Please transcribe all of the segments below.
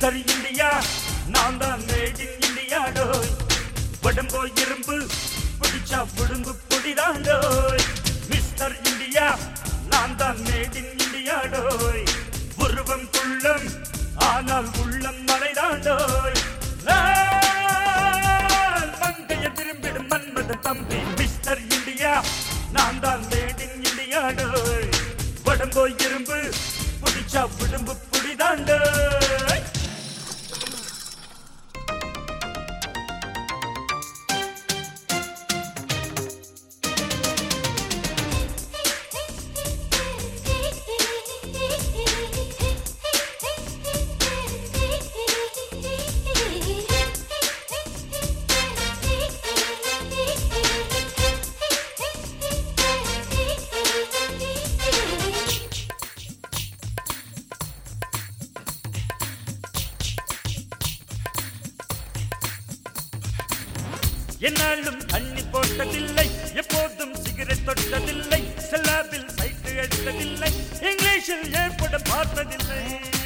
mister India நான் தான் made in India டோய் உடம்போ இரும்பு பிடிச்சா விடும்பு பொடிதாண்டோய் மிஸ்டர் இந்தியா நான் தான் மேட் இன் இந்தியா டோய் உருவம் குள்ளம் ஆனால் உள்ளம் மலைதாண்டோய் நான் மங்கைய திரும்பிடும் மன்மத தம்பி மிஸ்டர் இந்தியா நான் தான் மேட் இன் இந்தியா டோய் உடம்போ இரும்பு பிடிச்சா விடும்பு புடிதாண்டோய் என்னாலும் தண்ணி போட்டதில்லை எப்போதும் சிகரெட் தொட்டதில்லை செல்லாவில் சைக்கிள் எடுத்ததில்லை இங்கிலீஷில் ஏற்பட பார்த்ததில்லை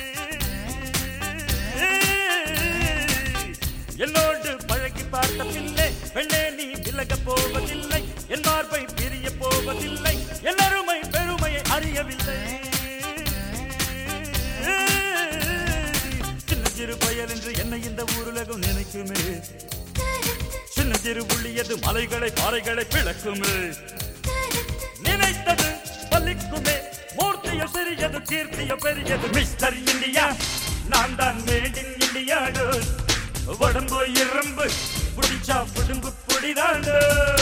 என்னோடு பழகி பார்த்த பிள்ளை பெண்ணே நீ விலக போவதில்லை என் மார்பை பிரிய போவதில்லை என் அருமை பெருமையை அறியவில்லை சின்ன சிறு பயல் என்று என்னை இந்த ஊருலகம் நினைக்குமே சின்ன சிறு புள்ளியது மலைகளை பாறைகளை பிளக்குமே நினைத்தது பலிக்குமே மூர்த்தியோ சிறியது கீர்த்தியோ பெரியது மிஸ்டர் இந்தியா நான் தான் மேட் இன் இந்தியாடு உடம்பு இரும்பு புடிச்சா புடும்பு புடிதாண்டு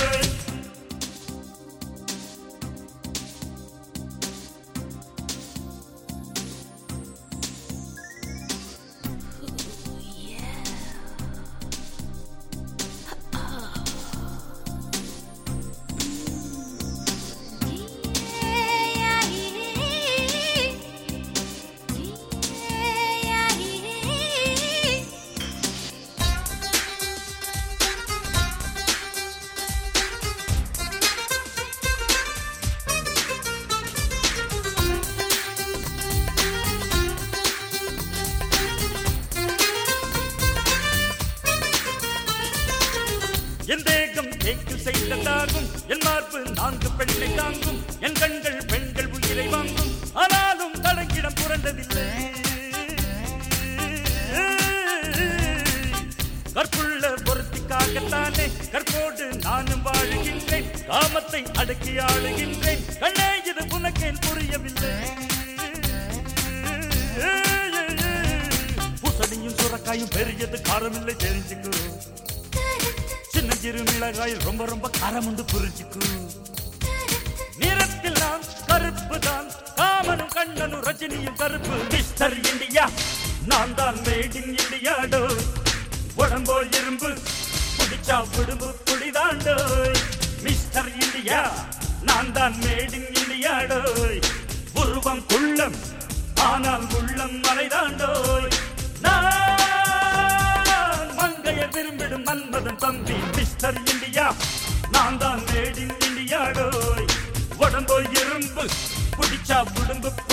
என் தேகம் தேக்கில் செய்ததாகும் என் மார்பு நான்கு பெண்ணை தாங்கும் என் கண்கள் பெண்கள் உயிரை வாங்கும் ஆனாலும் தடங்கிடம் புரண்டதில்லை கற்புள்ள பொருத்திக்காகத்தானே கற்போடு நானும் வாழுகின்றேன் காமத்தை அடக்கி ஆளுகின்றேன் கண்ணே இது உனக்கேன் புரியவில்லை பூசணியும் சுரக்காயும் பெரியது காரமில்லை தெரிஞ்சுக்கோ சின்ன சிறு மிளகாய் ரொம்ப ரொம்ப காரம் உண்டு புரிச்சுக்கு நிறத்தில் நான் கருப்பு தான் காமனும் கண்ணனும் ரஜினியும் கருப்பு மிஸ்டர் இந்தியா நான் தான் மேட் இன் இந்தியாடோ உடம்போ இரும்பு புடிச்சா விடும்பு புடிதாண்டோ மிஸ்டர் இந்தியா நான் தான் மேட் இன் இந்தியாடோ உருவம் குள்ளம் ஆனால் உள்ளம் மலைதாண்டோய் நான் மங்கைய விரும்பிடும் மன்மதன் தம்பி மிஸ்டர் இந்தியா நான் தான் மேட் இன் இந்தியாடோய் உடம்போ இரும்பு பிடிச்சா விடும்பு